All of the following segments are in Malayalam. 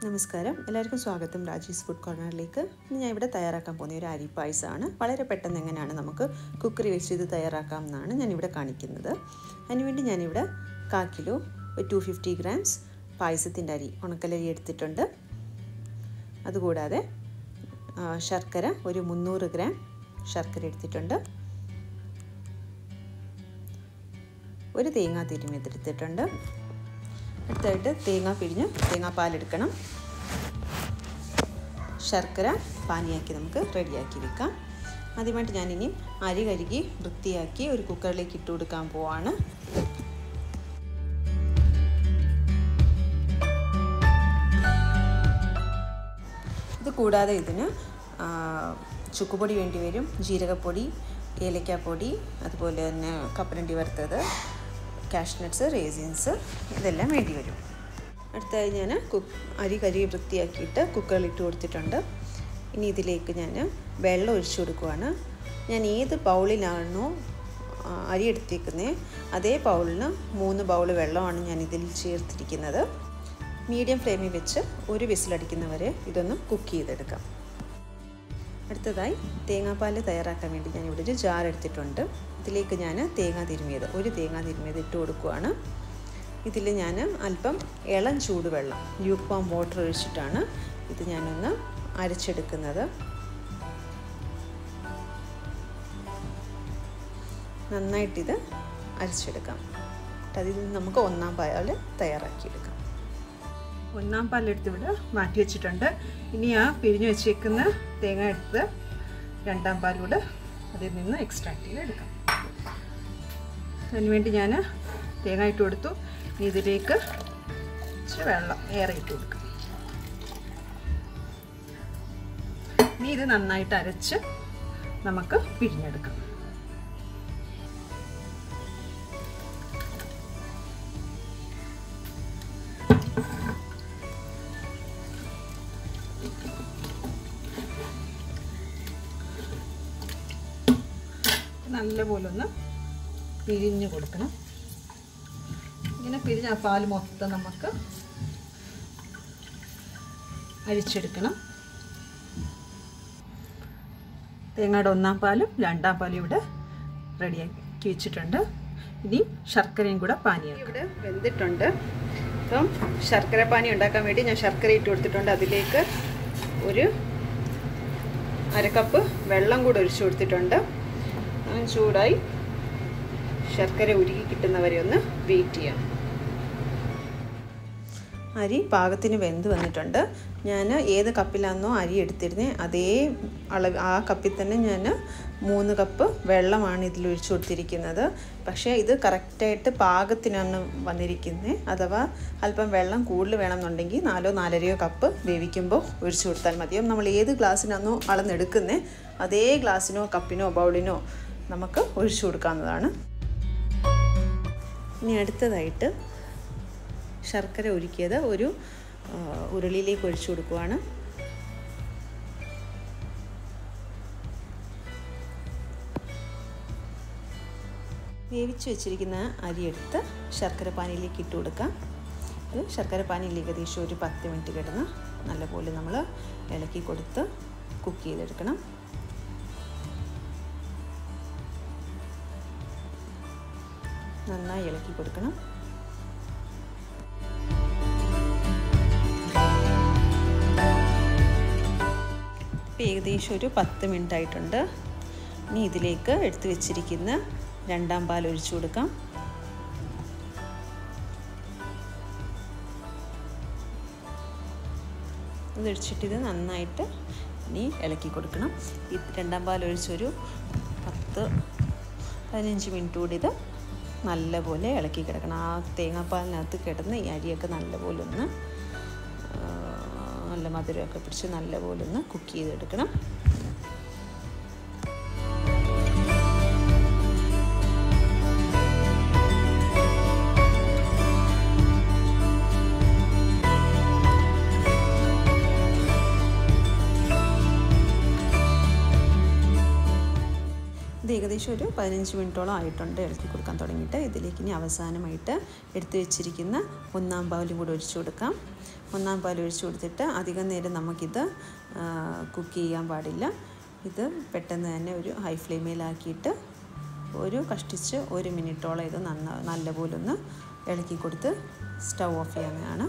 നമസ്കാരം എല്ലാവർക്കും സ്വാഗതം രാജീസ് ഫുഡ് കോർണറിലേക്ക് ഇന്ന് ഞാൻ ഇവിടെ തയ്യാറാക്കാൻ പോകുന്ന ഒരു അരി പായസമാണ് വളരെ പെട്ടെന്ന് എങ്ങനെയാണ് നമുക്ക് കുക്കറി വെച്ച് ഇത് തയ്യാറാക്കാം എന്നാണ് ഞാനിവിടെ കാണിക്കുന്നത് അതിനുവേണ്ടി ഞാനിവിടെ കാ കിലോ ഒരു ടു ഫിഫ്റ്റി ഗ്രാംസ് പായസത്തിൻ്റെ അരി ഉണക്കലരി എടുത്തിട്ടുണ്ട് അതുകൂടാതെ ആ, ശർക്കര ഒരു മുന്നൂറ് ഗ്രാം ശർക്കര എടുത്തിട്ടുണ്ട് ഒരു തേങ്ങാ തിരുമിയത് എടുത്തിട്ടുണ്ട് അടുത്തായിട്ട് തേങ്ങ പിഴിഞ്ഞ് തേങ്ങാപ്പാലെടുക്കണം ശർക്കര പാനിയാക്കി നമുക്ക് റെഡിയാക്കി വെക്കാം ആദ്യമായിട്ട് ഞാനിനി അരി കഴുകി വൃത്തിയാക്കി ഒരു കുക്കറിലേക്ക് ഇട്ട് കൊടുക്കാൻ പോവാണ് ഇത് കൂടാതെ ഇതിന് ചുക്കുപൊടി വേണ്ടി വരും ജീരകപ്പൊടി ഏലക്കാപ്പൊടി അതുപോലെ തന്നെ കപ്പലണ്ടി വറുത്തത് കാഷ്നട്ട്സ് റേസിൻസ് ഇതെല്ലാം വേണ്ടി വരും അടുത്തായി ഞാൻ കുക്ക് അരി കരി വൃത്തിയാക്കിയിട്ട് കുക്കറിൽ ഇട്ട് കൊടുത്തിട്ടുണ്ട് ഇനി ഇതിലേക്ക് ഞാൻ വെള്ളം ഒഴിച്ചു കൊടുക്കുവാണ് ഞാൻ ഏത് ബൗളിലാണോ ആ, അരി എടുത്തേക്കുന്നത് അതേ ബൗളിന് മൂന്ന് ബൗൾ വെള്ളമാണ് ഞാൻ ഇതിൽ ചേർത്തിരിക്കുന്നത് മീഡിയം ഫ്ലെയിമിൽ വെച്ച് ഒരു വിസിലടിക്കുന്നവരെ ഇതൊന്ന് കുക്ക് ചെയ്തെടുക്കാം അടുത്തതായി തേങ്ങാപ്പാൽ തയ്യാറാക്കാൻ വേണ്ടി ഞാൻ ഇവിടെ ഒരു ജാർ എടുത്തിട്ടുണ്ട് ഇതിലേക്ക് ഞാൻ തേങ്ങ തിരുമിയത് ഒരു തേങ്ങ തിരുമിയത് ഇട്ട് കൊടുക്കുവാണ് ഇതിൽ ഞാൻ അല്പം ഇളം ചൂടുവെള്ളം ല്യൂക്ക് വാം വാട്ടർ ഒഴിച്ചിട്ടാണ് ഇത് ഞാനൊന്ന് അരച്ചെടുക്കുന്നത് നന്നായിട്ടിത് അരച്ചെടുക്കാം അതിൽ നിന്ന് നമുക്ക് ഒന്നാം പാൽ തയ്യാറാക്കിയെടുക്കാം ഒന്നാം പാലെടുത്ത് ഇവിടെ മാറ്റി വെച്ചിട്ടുണ്ട് ഇനി ആ പിരിഞ്ഞു വെച്ചേക്കുന്ന തേങ്ങ എടുത്ത് രണ്ടാം പാലൂടെ അതിൽ നിന്ന് എക്സ്ട്രാക്ട് ചെയ്ത് എടുക്കാം അതിനുവേണ്ടി ഞാൻ തേങ്ങ ഇട്ട് കൊടുത്തു ഇനി ഇതിലേക്ക് ഇച്ചിരി വെള്ളം ഏറെ ഇട്ട് കൊടുക്കാം ഇനി ഇത് നന്നായിട്ട് അരച്ച് നമുക്ക് പിഴിഞ്ഞെടുക്കാം നല്ലപോലെ ഒന്ന് പിരിഞ്ഞ് കൊടുക്കണം ഇങ്ങനെ പിരിഞ്ഞ ആ പാൽ മൊത്തം നമുക്ക് അരിച്ചെടുക്കണം തേങ്ങയുടെ ഒന്നാം പാലും രണ്ടാം പാലും ഇവിടെ റെഡിയാക്കി വെച്ചിട്ടുണ്ട് ഇനി ശർക്കരയും കൂടെ പാനിയാക്കും ഇവിടെ വെന്തിട്ടുണ്ട് അപ്പം ശർക്കര പാനി ഉണ്ടാക്കാൻ വേണ്ടി ഞാൻ ശർക്കര ഇട്ട് കൊടുത്തിട്ടുണ്ട് അതിലേക്ക് ഒരു അരക്കപ്പ് വെള്ളം കൂടെ ഒഴിച്ചു കൊടുത്തിട്ടുണ്ട് അങ്ങനെ ചൂടായി ശർക്കര ഉരുകി കിട്ടുന്നവരെ ഒന്ന് വെയിറ്റ് ചെയ്യാം അരി പാകത്തിന് വെന്ത് വന്നിട്ടുണ്ട് ഞാൻ ഏത് കപ്പിലാണെന്നോ അരി എടുത്തിരുന്നത് അതേ അളവ് ആ കപ്പിൽ തന്നെ ഞാൻ മൂന്ന് കപ്പ് വെള്ളമാണ് ഇതിൽ ഒഴിച്ചു കൊടുത്തിരിക്കുന്നത് പക്ഷേ ഇത് കറക്റ്റായിട്ട് പാകത്തിനാണ് വന്നിരിക്കുന്നത് അഥവാ അല്പം വെള്ളം കൂടുതൽ വേണമെന്നുണ്ടെങ്കിൽ നാലോ നാലരയോ കപ്പ് വേവിക്കുമ്പോൾ ഒഴിച്ചു കൊടുത്താൽ മതിയും നമ്മൾ ഏത് ഗ്ലാസ്സിനാണോ അളന്നെടുക്കുന്നത് അതേ ഗ്ലാസ്സിനോ കപ്പിനോ ബൗളിനോ നമുക്ക് ഒഴിച്ചു കൊടുക്കാവുന്നതാണ് ഇനി അടുത്തതായിട്ട് ശർക്കര ഉരുക്കിയത് ഒരു ആ, ഉരുളിയിലേക്ക് ഒഴിച്ചു കൊടുക്കുവാണ് വേവിച്ച് വെച്ചിരിക്കുന്ന അരിയെടുത്ത് ശർക്കര പാനിയിലേക്ക് ഇട്ട് കൊടുക്കാം ഇത് ശർക്കര പാനിയിൽ ഏകദേശം ഒരു പത്ത് മിനിറ്റ് കിടന്ന് നല്ലപോലെ നമ്മൾ ഇളക്കി കൊടുത്ത് കുക്ക് ചെയ്തെടുക്കണം നന്നായി ഇളക്കി കൊടുക്കണം ഇപ്പം ഏകദേശം ഒരു പത്ത് മിനിറ്റ് ആയിട്ടുണ്ട് ഇനി ഇതിലേക്ക് എടുത്തു വെച്ചിരിക്കുന്ന രണ്ടാം പാൽ ഒഴിച്ചു കൊടുക്കാം ഇത് ഒഴിച്ചിട്ട് ഇത് നന്നായിട്ട് ഇനി ഇളക്കി കൊടുക്കണം ഈ രണ്ടാം പാൽ ഒഴിച്ചൊരു പത്ത് പതിനഞ്ച് മിനിറ്റ് കൂടി ഇത് നല്ലപോലെ ഇളക്കി കിടക്കണം ആ തേങ്ങാപ്പാലിനകത്ത് കിടന്ന് ഈ അരിയൊക്കെ നല്ലപോലെ ഒന്ന് ആ, നല്ല മധുരമൊക്കെ പിടിച്ച് നല്ലപോലെ ഒന്ന് കുക്ക് ചെയ്തെടുക്കണം ഇത് ഏകദേശം ഏകദേശം ഒരു പതിനഞ്ച് മിനിറ്റോളം ആയിട്ടുണ്ട് ഇളക്കി കൊടുക്കാൻ തുടങ്ങിയിട്ട് ഇതിലേക്ക് ഇനി അവസാനമായിട്ട് എടുത്തു വെച്ചിരിക്കുന്ന ഒന്നാം പാലും കൂടി ഒഴിച്ചു കൊടുക്കാം ഒന്നാം പാൽ ഒഴിച്ചു കൊടുത്തിട്ട് അധികം നേരം നമുക്കിത് കുക്ക് ചെയ്യാൻ പാടില്ല ഇത് പെട്ടെന്ന് തന്നെ ഒരു ഹൈ ഫ്ലെയിമിലാക്കിയിട്ട് ഒരു കഷ്ടിച്ച് ഒരു മിനിറ്റോളം ഇത് നന്ന നല്ലപോലെ ഒന്ന് ഇളക്കി കൊടുത്ത് സ്റ്റൗ ഓഫ് ചെയ്യാവുന്നതാണ്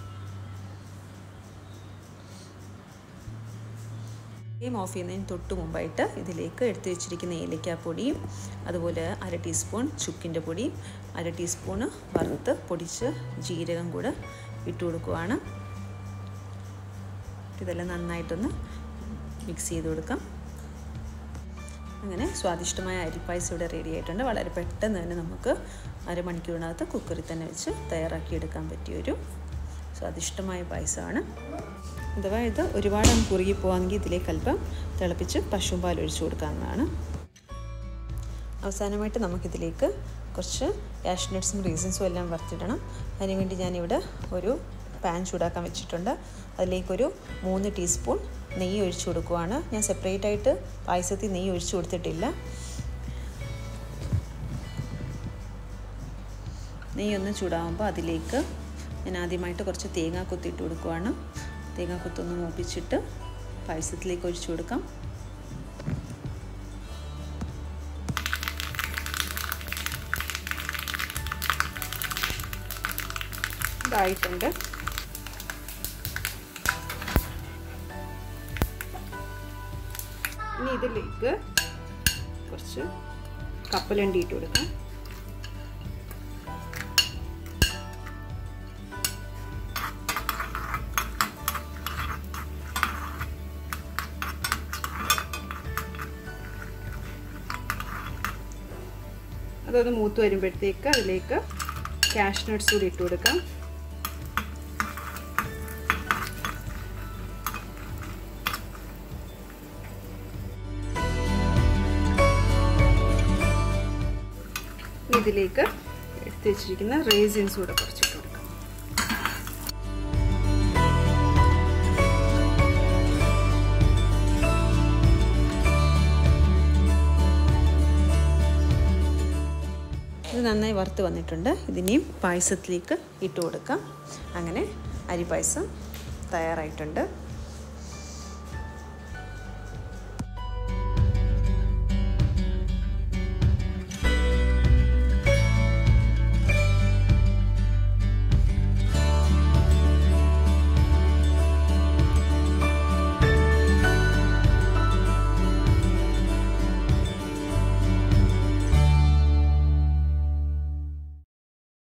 ഫ്ലെയിം ഓഫ് ചെയ്യുന്നതിന് തൊട്ട് മുമ്പായിട്ട് ഇതിലേക്ക് എടുത്തു വെച്ചിരിക്കുന്ന ഏലക്കാപ്പൊടിയും അതുപോലെ അര ടീസ്പൂൺ ചുക്കിൻ്റെ പൊടിയും അര ടീസ്പൂണ് വറുത്ത് പൊടിച്ച് ജീരകം കൂടെ ഇട്ട് കൊടുക്കുവാണ് ഇതെല്ലാം നന്നായിട്ടൊന്ന് മിക്സ് ചെയ്ത് കൊടുക്കാം അങ്ങനെ സ്വാദിഷ്ടമായ അരിപ്പായസം ഇവിടെ റെഡി ആയിട്ടുണ്ട് വളരെ പെട്ടെന്ന് തന്നെ നമുക്ക് അരമണിക്കൂറിനകത്ത് കുക്കറിൽ തന്നെ വെച്ച് തയ്യാറാക്കിയെടുക്കാൻ പറ്റിയൊരു സ്വാദിഷ്ടമായ പായസമാണ് അഥവാ ഇത് ഒരുപാട് അങ്ങ് കുറുകി പോകാമെങ്കിൽ ഇതിലേക്ക് അല്പം തിളപ്പിച്ച് പശുവും പാൽ ഒഴിച്ചു കൊടുക്കാവുന്നതാണ് അവസാനമായിട്ട് നമുക്കിതിലേക്ക് കുറച്ച് കാഷ്നട്ട്സും റീസൺസും എല്ലാം വറുത്തിടണം അതിനുവേണ്ടി ഞാനിവിടെ ഒരു പാൻ ചൂടാക്കാൻ വെച്ചിട്ടുണ്ട് അതിലേക്കൊരു മൂന്ന് ടീസ്പൂൺ നെയ്യ് ഒഴിച്ചു കൊടുക്കുവാണ് ഞാൻ സെപ്പറേറ്റ് ആയിട്ട് പായസത്തിൽ നെയ്യ് ഒഴിച്ചു കൊടുത്തിട്ടില്ല നെയ്യൊന്ന് ചൂടാകുമ്പോൾ അതിലേക്ക് ഞാൻ ആദ്യമായിട്ട് കുറച്ച് തേങ്ങ കൊത്തിയിട്ട് കൊടുക്കുവാണ് തേങ്ങ കൊത്തൊന്ന് മൂപ്പിച്ചിട്ട് പായസത്തിലേക്ക് ഒഴിച്ചു കൊടുക്കാം ഇതായിട്ടുണ്ട് ഇനി ഇതിലേക്ക് കുറച്ച് കപ്പലണ്ടി ഇട്ട് കൊടുക്കാം അതൊന്ന് മൂത്ത് വരുമ്പോഴത്തേക്ക് അതിലേക്ക് കാഷ് നട്ട്സ് കൂടി ഇട്ട് കൊടുക്കാം ഇതിലേക്ക് എടുത്തു വെച്ചിരിക്കുന്ന റേസിൻസ് കൂടെ കുറച്ചിട്ട് കൊടുക്കാം ഇത് നന്നായി വറുത്ത് വന്നിട്ടുണ്ട് ഇതിനെയും പായസത്തിലേക്ക് ഇട്ട് കൊടുക്കാം അങ്ങനെ അരി പായസം തയ്യാറായിട്ടുണ്ട്